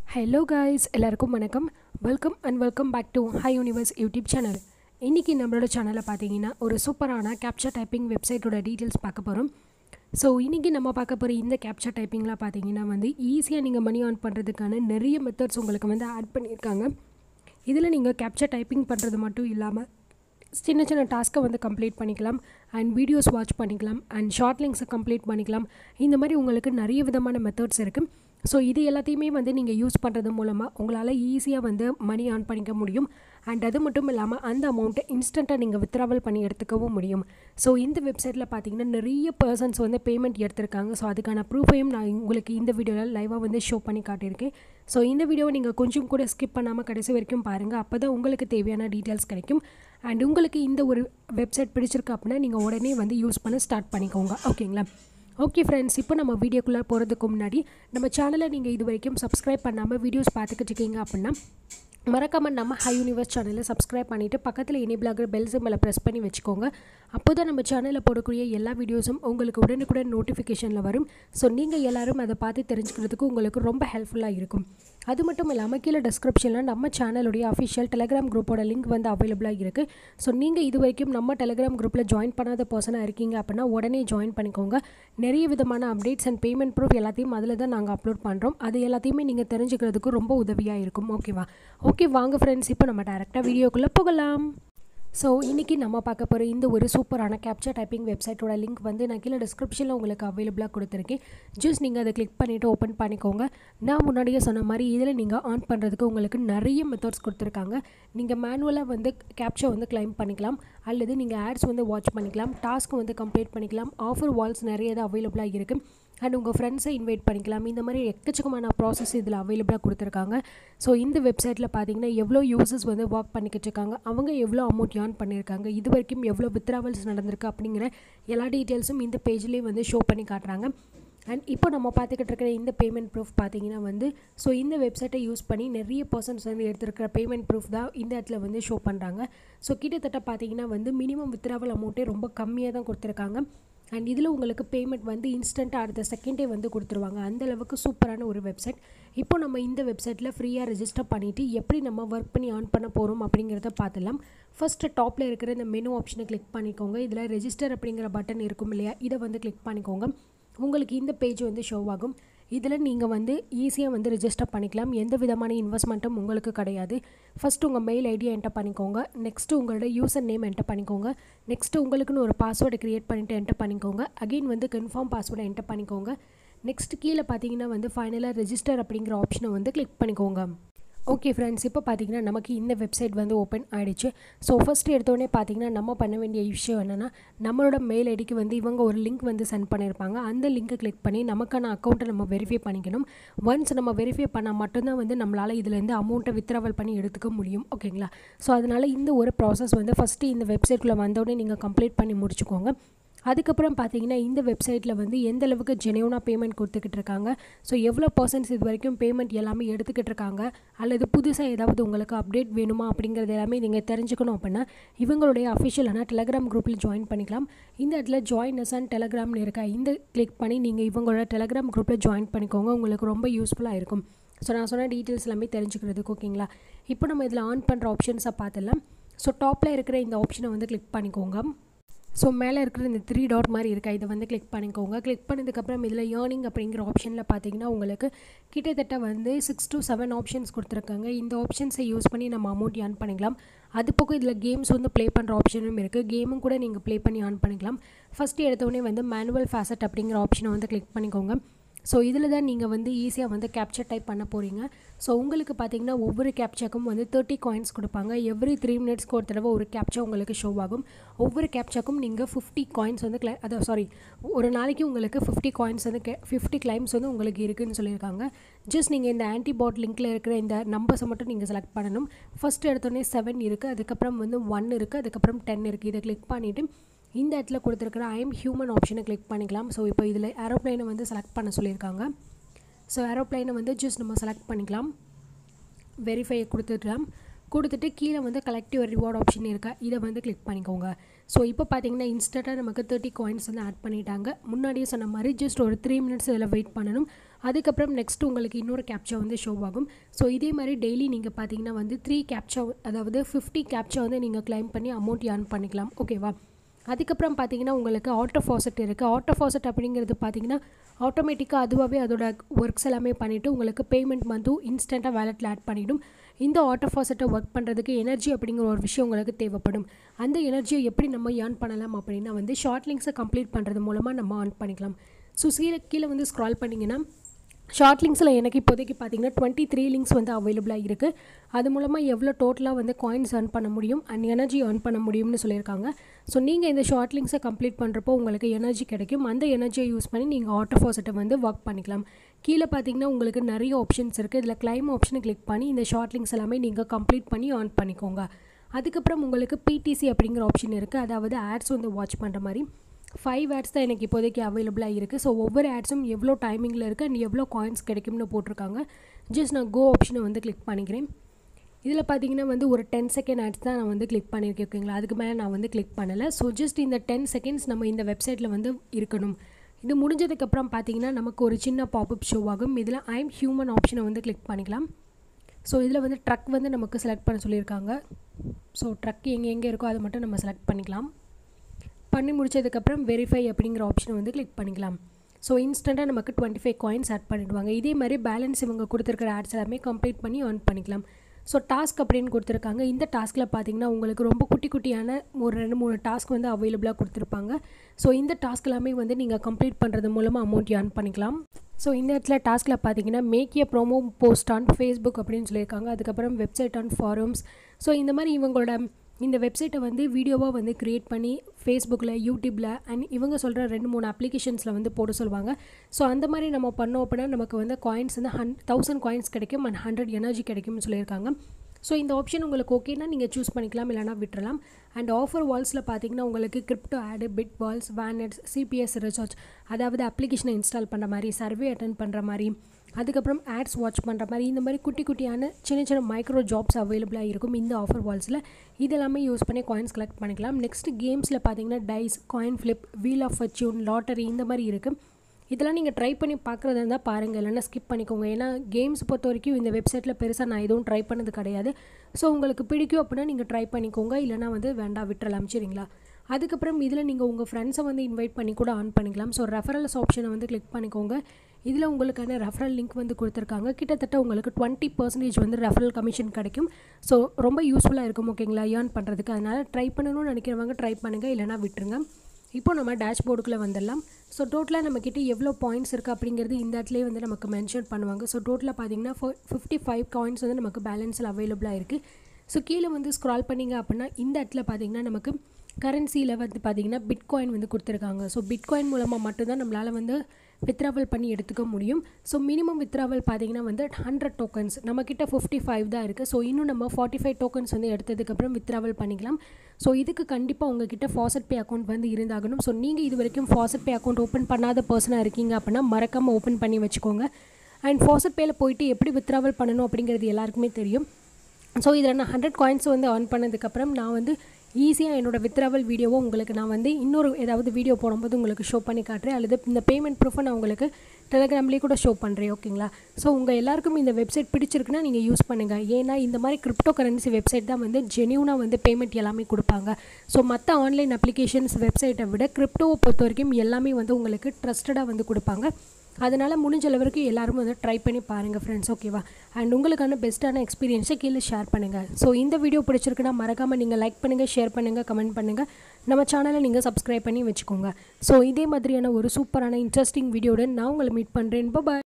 hello guys எல்லாருக்கும் வணக்கம் welcome and welcome back to hi universe YouTube channel இன்றைக்கி நம்மளோட சேனலில் பார்த்தீங்கன்னா ஒரு சூப்பரான கேப்சர் டைப்பிங் வெப்சைட்டோட டீட்டெயில்ஸ் பார்க்க போகிறோம் ஸோ இன்றைக்கி நம்ம பார்க்க போகிற இந்த கேப்சர் டைப்பிங்லாம் பார்த்தீங்கன்னா வந்து ஈஸியாக நீங்கள் மணி ஆன் பண்ணுறதுக்கான நிறைய மெத்தட்ஸ் உங்களுக்கு வந்து ஆட் பண்ணியிருக்காங்க இதில் நீங்கள் கேப்சர் டைப்பிங் பண்ணுறது மட்டும் இல்லாமல் சின்ன சின்ன டாஸ்க்கை வந்து கம்ப்ளீட் பண்ணிக்கலாம் அண்ட் வீடியோஸ் வாட்ச் பண்ணிக்கலாம் அண்ட் ஷார்ட் லிங்க்ஸை கம்ப்ளீட் பண்ணிக்கலாம் இந்த மாதிரி உங்களுக்கு நிறைய விதமான மெத்தட்ஸ் இருக்குது ஸோ இது எல்லாத்தையுமே வந்து நீங்கள் யூஸ் பண்ணுறது மூலமாக உங்களால் ஈஸியாக வந்து மணி ஆன் பண்ணிக்க முடியும் அண்ட் அது மட்டும் இல்லாமல் அந்த அமௌண்ட்டை இன்ஸ்டண்ட்டாக நீங்கள் வித்ராவல் பண்ணி எடுத்துக்கவும் முடியும் ஸோ இந்த வெப்சைட்டில் பார்த்தீங்கன்னா நிறைய பர்சன்ஸ் வந்து பேமெண்ட் எடுத்திருக்காங்க ஸோ அதுக்கான ப்ரூஃபையும் நான் உங்களுக்கு இந்த வீடியோவில் லைவாக வந்து ஷோ பண்ணி காட்டியிருக்கேன் ஸோ இந்த வீடியோவை நீங்கள் கொஞ்சம் கூட ஸ்கிப் பண்ணாமல் கடைசி வரைக்கும் பாருங்கள் அப்போ தான் உங்களுக்கு தேவையான டீட்டெயில்ஸ் கிடைக்கும் அண்ட் உங்களுக்கு இந்த ஒரு வெப்சைட் பிடிச்சிருக்கு அப்படின்னா நீங்கள் உடனே வந்து யூஸ் பண்ண ஸ்டார்ட் பண்ணிக்கோங்க ஓகேங்களா ஓகே ஃப்ரெண்ட்ஸ் இப்போ நம்ம வீடியோக்குள்ளே போகிறதுக்கு முன்னாடி நம்ம சேனலை நீங்கள் இது வரைக்கும் சப்ஸ்கிரைப் பண்ணாமல் வீடியோஸ் பார்த்துக்கிட்டு இருக்கீங்க அப்படின்னா மறக்காமல் நம்ம ஹை யூனிவர்ஸ் சேனலை சப்ஸ்கிரைப் பண்ணிவிட்டு பக்கத்தில் எனேபிள் ஆகிற பெல் சிம்பிளை ப்ரெஸ் பண்ணி வச்சுக்கோங்க அப்போ தான் நம்ம சேனலில் போடக்கூடிய எல்லா வீடியோஸும் உங்களுக்கு உடனுக்குடன் நோட்டிஃபிகேஷனில் வரும் ஸோ நீங்கள் எல்லோரும் அதை பார்த்து தெரிஞ்சுக்கிறதுக்கு உங்களுக்கு ரொம்ப ஹெல்ப்ஃபுல்லாக இருக்கும் அது மட்டும் இல்லாமல் கீழே டிஸ்கிரிப்ஷனில் நம்ம சேனலுடைய அஃபிஷியல் டெலிகிராம் குரூப்போட லிங்க் வந்து அவைலபிளாக இருக்குது ஸோ நீங்கள் இது வரைக்கும் நம்ம டெலிகிராம் குரூப்பில் ஜாயின் பண்ணாத பர்சனாக இருக்கீங்க அப்படின்னா உடனே ஜாயின் பண்ணிக்கோங்க நிறைய விதமான அப்டேட்ஸ் அண்ட் பேமெண்ட் ப்ரூஃப் எல்லாத்தையும் அதில் தான் நாங்கள் அப்லோட் பண்ணுறோம் அது எல்லாத்தையுமே நீங்கள் தெரிஞ்சுக்கிறதுக்கு ரொம்ப உதவியாக இருக்கும் ஓகேவா ஓகே வாங்க ஃப்ரெண்ட்ஸ் இப்போ நம்ம டேரெக்டாக வீடியோக்குள்ளே போகலாம் ஸோ இன்றைக்கி நம்ம பார்க்க போகிற இந்த ஒரு சூப்பரான கேப்சர் டைப்பிங் வெப்சைட்டோட லிங்க் வந்து நான் கீழே டிஸ்கிரிப்ஷனில் உங்களுக்கு அவைலபிளாக கொடுத்துருக்கேன் ஜஸ்ட் நீங்கள் அதை கிளிக் பண்ணிவிட்டு ஓப்பன் பண்ணிக்கோங்க நான் முன்னாடியே சொன்ன மாதிரி இதில் நீங்கள் ஆன் பண்ணுறதுக்கு உங்களுக்கு நிறைய மெத்தட்ஸ் கொடுத்துருக்காங்க நீங்கள் மேனுவலாக வந்து கேப்சர் வந்து கிளைம் பண்ணிக்கலாம் அல்லது நீங்கள் ஆட்ஸ் வந்து வாட்ச் பண்ணிக்கலாம் டாஸ்க் வந்து கம்ப்ளீட் பண்ணிக்கலாம் ஆஃபர் வால்ஸ் நிறைய இது அவைலபிளாக இருக்குது அண்ட் உங்கள் ஃப்ரெண்ட்ஸை இன்வைட் பண்ணிக்கலாம் இந்த மாதிரி எக்கச்சக்கமான ப்ராசஸ் இதில் அவைலபிளாக கொடுத்துருக்காங்க ஸோ இந்த வெப்சைட்டில் பார்த்தீங்கன்னா எவ்வளோ யூசர்ஸ் வந்து ஒர்க் பண்ணிக்கிட்டு இருக்காங்க அவங்க எவ்வளோ அமௌண்ட் ஏர்ன் பண்ணியிருக்காங்க இது வரைக்கும் எவ்வளோ வித்ராவல்ஸ் நடந்திருக்கு அப்படிங்கிற எல்லா டீட்டெயில்ஸும் இந்த பேஜ்லேயே வந்து ஷோ பண்ணி காட்டுறாங்க அண்ட் இப்போ நம்ம பார்த்துக்கிட்டு இருக்கிற இந்த பேமெண்ட் ப்ரூஃப் பார்த்தீங்கன்னா வந்து ஸோ இந்த வெப்சைட்டை யூஸ் பண்ணி நிறைய பர்சன்ஸ் வந்து எடுத்துருக்கிற பேமெண்ட் ப்ரூஃப் தான் இந்த இடத்துல வந்து ஷோ பண்ணுறாங்க ஸோ கிட்டத்தட்ட பார்த்தீங்கன்னா வந்து மினிமம் வித்ராவல் அமௌண்ட்டே ரொம்ப கம்மியாக தான் கொடுத்துருக்காங்க அண்ட் இதில் உங்களுக்கு பேமெண்ட் வந்து இன்ஸ்டண்ட்டாக அடுத்த செகண்டே வந்து கொடுத்துருவாங்க அந்த அளவுக்கு சூப்பரான ஒரு வெப்சைட் இப்போ நம்ம இந்த வெப்சைட்டில் ஃப்ரீயாக ரெஜிஸ்டர் பண்ணிவிட்டு எப்படி நம்ம ஒர்க் பண்ணி ஆன் பண்ண போகிறோம் அப்படிங்கிறத பார்த்துலாம் ஃபஸ்ட்டு டாப்பில் இருக்கிற இந்த மெனு ஆப்ஷனை கிளிக் பண்ணிக்கோங்க இதில் ரெஜிஸ்டர் அப்படிங்கிற பட்டன் இருக்கும் இல்லையா இதை வந்து கிளிக் பண்ணிக்கோங்க உங்களுக்கு இந்த பேஜ் வந்து ஷோ ஆகும் இதில் நீங்கள் வந்து ஈஸியாக வந்து ரிஜிஸ்டர் பண்ணிக்கலாம் எந்த விதமான இன்வெஸ்ட்மெண்ட்டும் உங்களுக்கு கிடையாது ஃபஸ்ட்டு உங்கள் மெயில் ஐடியை என்டர் பண்ணிக்கோங்க நெக்ஸ்ட்டு உங்களோட யூசர் நேம் என்டர் பண்ணிக்கோங்க நெக்ஸ்ட்டு உங்களுக்குன்னு ஒரு பாஸ்வேர்டை க்ரியேட் பண்ணிவிட்டு என்டர் பண்ணிக்கோங்க அகெயின் வந்து கன்ஃபார்ம் பாஸ்வேர்டை என்டர் பண்ணிக்கோங்க நெக்ஸ்ட் கீழே பார்த்தீங்கன்னா வந்து ஃபைனலாக ரெஜிஸ்டர் அப்படிங்கிற ஆப்ஷனை வந்து கிளிக் பண்ணிக்கோங்க ஓகே ஃப்ரெண்ட்ஸ் இப்போ பார்த்தீங்கன்னா நமக்கு இந்த வெப்சைட் வந்து ஓப்பன் ஆகிடுச்சு ஸோ ஃபஸ்ட்டு எடுத்தோடனே பார்த்தீங்கன்னா நம்ம பண்ண வேண்டிய விஷயம் என்னென்னா நம்மளோட மெயில் ஐடிக்கு வந்து இவங்க ஒரு லிங்க் வந்து சென்ட் பண்ணியிருப்பாங்க அந்த லிங்க்கை கிளிக் பண்ணி நமக்கான அக்கௌண்ட்டை நம்ம வெரிஃபை பண்ணிக்கணும் ஒன்ஸ் நம்ம வெரிஃபை பண்ணால் மட்டும்தான் வந்து நம்மளால் இதுலேருந்து அமௌண்ட்டை வித்ராவல் பண்ணி எடுத்துக்க முடியும் ஓகேங்களா ஸோ அதனால் இந்த ஒரு ப்ராசஸ் வந்து ஃபஸ்ட்டு இந்த வெப்சைட்டில் வந்தோடனே நீங்கள் கம்ப்ளீட் பண்ணி முடிச்சுக்கோங்க அதுக்கப்புறம் பார்த்தீங்கன்னா இந்த வெப்சைட்டில் வந்து எந்த அளவுக்கு ஜெனியூனாக பேமெண்ட் கொடுத்துக்கிட்டு இருக்காங்க ஸோ எவ்வளோ பர்சன்ட்ஸ் இது வரைக்கும் பேமெண்ட் எல்லாமே எடுத்துக்கிட்டு இருக்காங்க அல்லது புதுசாக ஏதாவது உங்களுக்கு அப்டேட் வேணுமா அப்படிங்கிறது எல்லாமே நீங்கள் தெரிஞ்சுக்கணும் அப்படின்னா இவங்களுடைய அஃபிஷியலான டெலகிராம் குரூப்பில் ஜாயின் பண்ணிக்கலாம் இந்த இடத்துல ஜாயின் அஸ் அண்ட் டெலகிராம்னு இருக்கா இந்த கிளிக் பண்ணி நீங்கள் இவங்களோட டெலகிராம் குரூப்பில் ஜாயின் பண்ணிக்கோங்க உங்களுக்கு ரொம்ப யூஸ்ஃபுல்லாக இருக்கும் ஸோ நான் சொன்ன டீட்டெயில்ஸ் எல்லாமே தெரிஞ்சுக்கிறதுக்கு ஓகேங்களா இப்போ நம்ம இதில் ஆன் பண்ணுற ஆப்ஷன்ஸை பார்த்துடலாம் ஸோ டாப்பில் இருக்கிற இந்த ஆப்ஷனை வந்து கிளிக் பண்ணிக்கோங்க ஸோ மேலே இருக்கிற இந்த த்ரீ டாட் மாதிரி இருக்கா இதை வந்து கிளிக் பண்ணிக்கோங்க கிளிக் பண்ணதுக்கப்புறம் இதில் ஏர்னிங் அப்படிங்கிற ஆப்ஷனில் பார்த்தீங்கன்னா உங்களுக்கு கிட்டத்தட்ட வந்து சிக்ஸ் டு செவன் ஆப்ஷன்ஸ் கொடுத்துருக்காங்க இந்த ஆப்ஷன்ஸை யூஸ் பண்ணி நம்ம அமௌண்ட் ஏர்ன் பண்ணிக்கலாம் அது போக இதில் கேம்ஸ் வந்து ப்ளே பண்ணுற ஆப்ஷனும் இருக்குது கேமும் கூட நீங்கள் ப்ளே பண்ணி ஆன் பண்ணிக்கலாம் ஃபஸ்ட்டு எடுத்தோடனே வந்து மேனுவல் ஃபேசட் அப்படிங்கிற ஆப்ஷனை வந்து கிளிக் பண்ணிக்கோங்க ஸோ இதில் தான் நீங்கள் வந்து ஈஸியாக வந்து கேப்சர் டைப் பண்ண போகிறீங்க ஸோ உங்களுக்கு பார்த்தீங்கன்னா ஒவ்வொரு கேப்சாக்கும் வந்து தேர்ட்டி காயின்ஸ் கொடுப்பாங்க எவ்ரி த்ரீ மினிட்ஸ்க்கு ஒரு தடவை ஒரு கேப்சா உங்களுக்கு ஷோ ஆகும் ஒவ்வொரு கேப்சாக்கும் நீங்கள் ஃபிஃப்டி காயின்ஸ் வந்து கிளை அதை சாரி ஒரு நாளைக்கு உங்களுக்கு ஃபிஃப்டி காயின்ஸ் வந்து கே ஃபிஃப்டி கிளைம்ஸ் வந்து உங்களுக்கு இருக்குதுன்னு சொல்லியிருக்காங்க ஜஸ்ட் நீங்கள் இந்த ஆன்டிபாட் லிங்க்கில் இருக்கிற இந்த நம்பர்ஸை மட்டும் நீங்கள் செலக்ட் பண்ணணும் ஃபஸ்ட் எடுத்தோடனே செவன் இருக்குது அதுக்கப்புறம் வந்து ஒன் இருக்குது அதுக்கப்புறம் டென் இருக்குது இதை கிளிக் பண்ணிவிட்டு இந்த இடத்துல கொடுத்துருக்குற ஐஎம் ஹியூமன் ஆப்ஷனை கிளிக் பண்ணிக்கலாம் ஸோ இப்போ இதில் ஏரோப்ளைனை வந்து செலக்ட் பண்ண சொல்லியிருக்காங்க ஸோ ஏரோப்ளைனை வந்து ஜஸ்ட் நம்ம செலக்ட் பண்ணிக்கலாம் வெரிஃபை கொடுத்துக்கலாம் கொடுத்துட்டு கீழே வந்து கலெக்டிவ் ரிவார்ட் ஆப்ஷன் இருக்கா இதை வந்து கிளிக் பண்ணிக்கோங்க ஸோ இப்போ பார்த்தீங்கன்னா இன்ஸ்டண்ட்டாக நமக்கு தேர்ட்டி காயின்ஸ் வந்து ஆட் பண்ணிட்டாங்க முன்னாடியே சொன்ன மாதிரி ஜஸ்ட் ஒரு த்ரீ மினிட்ஸ் இதில் வெயிட் பண்ணணும் அதுக்கப்புறம் நெக்ஸ்ட் உங்களுக்கு இன்னொரு கேப்ச்சா வந்து ஷோ ஆகும் ஸோ இதே மாதிரி டெய்லி நீங்கள் பார்த்தீங்கன்னா வந்து த்ரீ கேப்ச்சா அதாவது ஃபிஃப்டி கேப்ச்சா வந்து நீங்கள் கிளைம் பண்ணி அமௌண்ட் ஏர்ன் பண்ணிக்கலாம் ஓகேவா அதுக்கப்புறம் பார்த்தீங்கன்னா உங்களுக்கு ஆட்டோ ஃபாசட் இருக்குது ஆட்டோ ஃபாசட் அப்படிங்கிறது பார்த்தீங்கன்னா ஆட்டோமேட்டிக்காக அதுவாகவே அதோட ஒர்க்ஸ் எல்லாமே பண்ணிவிட்டு உங்களுக்கு பேமெண்ட் வந்தும் இன்ஸ்டண்ட்டாக வேலெட்டில் ஆட் பண்ணிவிடும் இந்த ஆட்டோ ஃபாசட்டை ஒர்க் பண்ணுறதுக்கு எனர்ஜி அப்படிங்கிற ஒரு விஷயம் உங்களுக்கு தேவைப்படும் அந்த எனர்ஜியை எப்படி நம்ம ஏர்ன் பண்ணலாம் அப்படின்னா வந்து ஷார்ட் லிங்க்ஸை கம்ப்ளீட் பண்ணுறது மூலமாக நம்ம ஏர்ன் பண்ணிக்கலாம் ஸோ கீழே கீழே வந்து ஸ்க்ரால் பண்ணிங்கன்னா ஷார்ட் லிங்க்ஸில் எனக்கு இப்போதைக்கு பார்த்தீங்கன்னா டுவெண்ட்டி த்ரீ லிங்க்ஸ் வந்து அவைலபிளாக இருக்குது அது மூலமாக எவ்வளோ டோட்டலாக வந்து காயின்ஸ் earn பண்ண முடியும் அண்ட் எனர்ஜி earn பண்ண முடியும்னு சொல்லியிருக்காங்க ஸோ நீங்கள் இந்த ஷார்ட் லிங்க்ஸை கம்ப்ளீட் பண்ணுறப்போ உங்களுக்கு எனர்ஜி கிடைக்கும் அந்த எனர்ஜியை யூஸ் பண்ணி நீங்கள் ஆட்டோ ஃபாசட்டை வந்து ஒர்க் பண்ணிக்கலாம் கீழே பார்த்தீங்கன்னா உங்களுக்கு நிறைய ஆப்ஷன்ஸ் இருக்குது இதில் கிளைம் ஆப்ஷனை கிளிக் பண்ணி இந்த ஷார்ட் லிங்க்ஸ் எல்லாமே நீங்கள் கம்ப்ளீட் பண்ணி earn பண்ணிக்கோங்க அதுக்கப்புறம் உங்களுக்கு பிடிசி அப்படிங்கிற ஆப்ஷன் இருக்குது அதாவது ஆட்ஸ் வந்து வாட்ச் பண்ணுற மாதிரி ஃபைவ் ஆட்ஸ் தான் எனக்கு இப்போதைக்கு அவைலபிளாக இருக்குது ஸோ ஒவ்வொரு ஆட்ஸும் எவ்வளோ டைமிங்கில் இருக்குது அண்ட் எவ்வளோ காயின்ஸ் கிடைக்கும்னு போட்டிருக்காங்க ஜஸ்ட் நான் கோ ஆப்ஷனை வந்து கிளிக் பண்ணிக்கிறேன் இதில் பார்த்தீங்கன்னா வந்து ஒரு டென் செகண்ட் ஆட்ஸ் தான் நான் வந்து கிளிக் பண்ணியிருக்கேன் ஓகேங்களா அதுக்கு மேலே நான் வந்து கிளிக் பண்ணலை ஸோ ஜஸ்ட் இந்த டென் செகண்ட்ஸ் நம்ம இந்த வெப்சைட்டில் வந்து இருக்கணும் இது முடிஞ்சதுக்கப்புறம் பார்த்தீங்கன்னா நமக்கு ஒரு சின்ன பாப்அப் ஷோ ஆகும் இதில் ஐம் ஹியூமன் ஆப்ஷனை வந்து கிளிக் பண்ணிக்கலாம் ஸோ இதில் வந்து ட்ரக் வந்து நமக்கு செலக்ட் பண்ண சொல்லியிருக்காங்க ஸோ ட்ரக் எங்கே எங்கே இருக்கோ அதை மட்டும் நம்ம செலக்ட் பண்ணிக்கலாம் பண்ணி முடிச்சதுக்கப்புறம் வெரிஃபை அப்படிங்கிற ஆப்ஷனை வந்து கிளிக் பண்ணிக்கலாம் ஸோ இன்ஸ்டண்ட்டாக நமக்கு டுவெண்ட்டி ஃபைவ் காயின்ஸ் ஆட் பண்ணிடுவாங்க இதே மாதிரி பேலன்ஸ் இவங்க கொடுத்துருக்கிற ஆட்ஸ் எல்லாமே கம்ப்ளீட் பண்ணி earn பண்ணிக்கலாம் ஸோ டாஸ்க் அப்படின்னு கொடுத்துருக்காங்க இந்த டாஸ்கில் பார்த்தீங்கன்னா உங்களுக்கு ரொம்ப குட்டி குட்டியான ஒரு ரெண்டு மூணு டாஸ்க் வந்து அவைலபிளாக கொடுத்துருப்பாங்க ஸோ இந்த டாஸ்க் எல்லாமே வந்து நீங்கள் கம்ப்ளீட் பண்ணுறது மூலமாக அமௌண்ட் earn பண்ணிக்கலாம் ஸோ இந்த இடத்துல டாஸ்கில் பார்த்தீங்கன்னா make a promo post on Facebook அப்படின்னு சொல்லியிருக்காங்க அதுக்கப்புறம் வெப்சைட் ஆன் ஃபாரம்ஸ் ஸோ இந்த மாதிரி இவங்களோட இந்த வெப்சைட்டை வந்து வீடியோவாக வந்து க்ரியேட் பண்ணி ஃபேஸ்புக்கில் யூடியூப்பில் அண்ட் இவங்க சொல்கிற ரெண்டு மூணு அப்ளிகேஷன்ஸில் வந்து போட சொல்லுவாங்க ஸோ அந்த மாதிரி நம்ம பண்ணோம் அப்படின்னா நமக்கு வந்து காயின்ஸ் வந்து ஹன் தௌசண்ட் காயின்ஸ் கிடைக்கும் அண்ட் ஹண்ட்ரட் எனர்ஜி கிடைக்கும்னு சொல்லியிருக்காங்க ஸோ இந்த ஆப்ஷன் உங்களுக்கு ஓகேனா நீங்கள் சூஸ் பண்ணிக்கலாம் இல்லைனா விட்டுறலாம் அண்ட் ஆஃபர் வால்ஸில் பார்த்தீங்கன்னா உங்களுக்கு கிரிப்டோ ஆடு பிட் வால்ஸ் வேனட்ஸ் சிபிஎஸ் ரிசார்ஜ் அதாவது அப்ளிகேஷனை இன்ஸ்டால் பண்ணுற மாதிரி சர்வே அட்டன் பண்ணுற மாதிரி அதுக்கப்புறம் ஆட்ஸ் வாட்ச் பண்ணுற மாதிரி இந்த மாதிரி குட்டி குட்டியான சின்ன சின்ன மைக்ரோ ஜாப்ஸ் அவைலபிளாக இருக்கும் இந்த ஆஃபர் வால்ஸில் இதெல்லாமே யூஸ் பண்ணி காயின்ஸ் கலெக்ட் பண்ணிக்கலாம் நெக்ஸ்ட் கேம்ஸில் பார்த்தீங்கன்னா dice coin flip wheel of fortune lottery இந்த மாதிரி இருக்குது இதெல்லாம் நீங்கள் ட்ரை பண்ணி பார்க்குறதா இருந்தால் பாருங்கள் இல்லைன்னா ஸ்கிப் பண்ணிக்கோங்க ஏன்னா கேம்ஸ் பொறுத்த வரைக்கும் இந்த வெப்சைட்டில் பெருசாக நான் எதுவும் ட்ரை பண்ணது கிடையாது ஸோ உங்களுக்கு பிடிக்கும் அப்படின்னா நீங்கள் ட்ரை பண்ணிக்கோங்க இல்லைனா வந்து வேண்டாம் விட்டுறலாம் சரிங்களா அதுக்கப்புறம் இதில் நீங்கள் உங்கள் ஃப்ரெண்ட்ஸை வந்து இன்வைட் பண்ணி கூட ஆன் பண்ணிக்கலாம் ஸோ ரெஃபரல்ஸ் ஆப்ஷனை வந்து கிளிக் பண்ணிக்கோங்க இதில் உங்களுக்கான ரெஃபரல் லிங்க் வந்து கொடுத்துருக்காங்க கிட்டத்தட்ட உங்களுக்கு டுவெண்ட்டி பர்சன்டேஜ் வந்து ரெஃபரல் கமிஷன் கிடைக்கும் ஸோ ரொம்ப யூஸ்ஃபுல்லாக இருக்கும் ஓகேங்களா ஏர்ன் பண்ணுறதுக்கு அதனால் ட்ரை பண்ணணும்னு நினைக்கிறவங்க ட்ரை பண்ணுங்கள் இல்லைனா விட்டுருங்க இப்போ நம்ம டேஷ்போர்டுக்குள்ளே வந்துடலாம் ஸோ டோட்டலாக நம்மக்கிட்ட எவ்வளோ பாயிண்ட்ஸ் இருக்குது அப்படிங்கிறது இந்த இடத்துலேயே வந்து நமக்கு மென்ஷன் பண்ணுவாங்க ஸோ டோட்டலாக பார்த்தீங்கன்னா ஃபிஃப்டி ஃபைவ் காயின்ஸ் வந்து நமக்கு பேலன்ஸில் அவைலபிளாக இருக்குது ஸோ கீழே வந்து ஸ்க்ரால் பண்ணிங்க அப்படின்னா இந்த இடத்துல பார்த்தீங்கன்னா நமக்கு கரன்சியில் வந்து பார்த்தீங்கன்னா பிட்காயின் வந்து கொடுத்துருக்காங்க ஸோ பிட்காயின் மூலமாக மட்டும்தான் நம்மளால் வந்து வித்ராவல் பண்ணி எடுத்துக்க முடியும் ஸோ மினிமம் வித்ராவல் பார்த்தீங்கன்னா வந்து ஹண்ட்ரட் டோக்கன்ஸ் நம்மக்கிட்ட ஃபிஃப்டி ஃபைவ் தான் இருக்குது ஸோ இன்னும் நம்ம ஃபார்ட்டி ஃபைவ் டோக்கன்ஸ் வந்து எடுத்ததுக்கப்புறம் வித்ராவல் பண்ணிக்கலாம் ஸோ இதுக்கு கண்டிப்பாக உங்ககிட்ட ஃபாசட் பே அக்கௌண்ட் வந்து இருந்தாகணும் ஸோ நீங்கள் இது வரைக்கும் ஃபாசட் பே அக்கௌண்ட் ஓப்பன் பண்ணாத பர்சனாக இருக்கீங்க அப்படின்னா மறக்காமல் ஓப்பன் பண்ணி வச்சுக்கோங்க அண்ட் ஃபாசட் பேயில் போயிட்டு எப்படி வித்ராவல் பண்ணணும் அப்படிங்கிறது எல்லாருக்குமே தெரியும் ஸோ இதில் நான் ஹண்ட்ரட் காயின்ஸ் வந்து earn பண்ணதுக்கப்புறம் நான் வந்து ஈஸியாக என்னோடய வித்ராவல் வீடியோவை உங்களுக்கு நான் வந்து இன்னொரு ஏதாவது வீடியோ போடும்போது உங்களுக்கு ஷோ பண்ணி காட்டுறேன் அல்லது இந்த பேமெண்ட் ப்ரூஃபை நான் உங்களுக்கு டெலிகிராம்லேயே கூட ஷோ பண்ணுறேன் ஓகேங்களா ஸோ உங்கள் எல்லாருக்கும் இந்த வெப்சைட் பிடிச்சிருக்குன்னா நீங்கள் யூஸ் பண்ணுங்கள் ஏன்னா இந்த மாதிரி கிரிப்டோ கரன்சி வெப்சைட் தான் வந்து ஜெனியூனாக வந்து பேமெண்ட் எல்லாமே கொடுப்பாங்க ஸோ மற்ற ஆன்லைன் அப்ளிகேஷன்ஸ் வெப்சைட்டை விட கிரிப்டோவை பொறுத்த வரைக்கும் எல்லாமே வந்து உங்களுக்கு ட்ரஸ்டடாக வந்து கொடுப்பாங்க அதனால் முடிஞ்ச அளவுக்கு எல்லாரும் வந்து ட்ரை பண்ணி பாருங்கள் ஃப்ரெண்ட்ஸ் ஓகேவா அண்ட் உங்களுக்கான பெஸ்ட்டான எக்ஸ்பீரியன்ஸை கீழே ஷேர் பண்ணுங்கள் ஸோ இந்த வீடியோ பிடிச்சிருக்குன்னா மறக்காமல் நீங்கள் லைக் பண்ணுங்கள் ஷேர் பண்ணுங்கள் கமெண்ட் பண்ணுங்கள் நம்ம சேனலை நீங்கள் சப்ஸ்கிரைப் பண்ணி வச்சுக்கோங்க ஸோ இதே மாதிரியான ஒரு சூப்பரான இன்ட்ரெஸ்டிங் வீடியோட நான் உங்களை மீட் பண்ணுறேன் பாய்